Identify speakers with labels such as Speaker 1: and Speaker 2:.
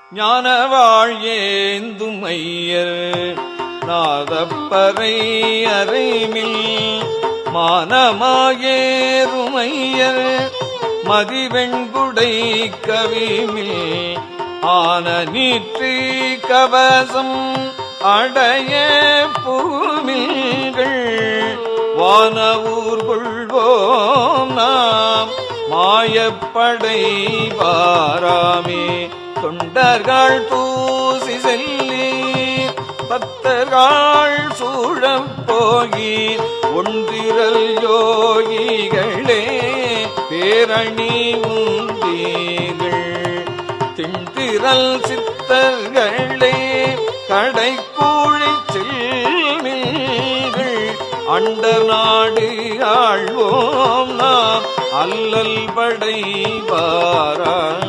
Speaker 1: ஞானவாழ் ஏந்தும் ஐயர் நாதப்பறை அறைமில் மானமாயேறுமையர் மதிவெண்குடை கவிமில் ஆன நீற்றி கவசம் அடைய பூமில்கள் வானவூர் கொள்வோம் நாம் மாயப்படை வாராமே தொண்டர்கள் தூசி செல்லி பத்தர்கள் சூழப் போகி ஒன்றிரல் யோகிகளே பேரணி உந்தீர்கள் திண்டிரல் சித்தர்களே கடைக்கூழி செல்வீர்கள் அண்ட நாடு ஆழ்வோம் நாம் அல்லல் படை வாரா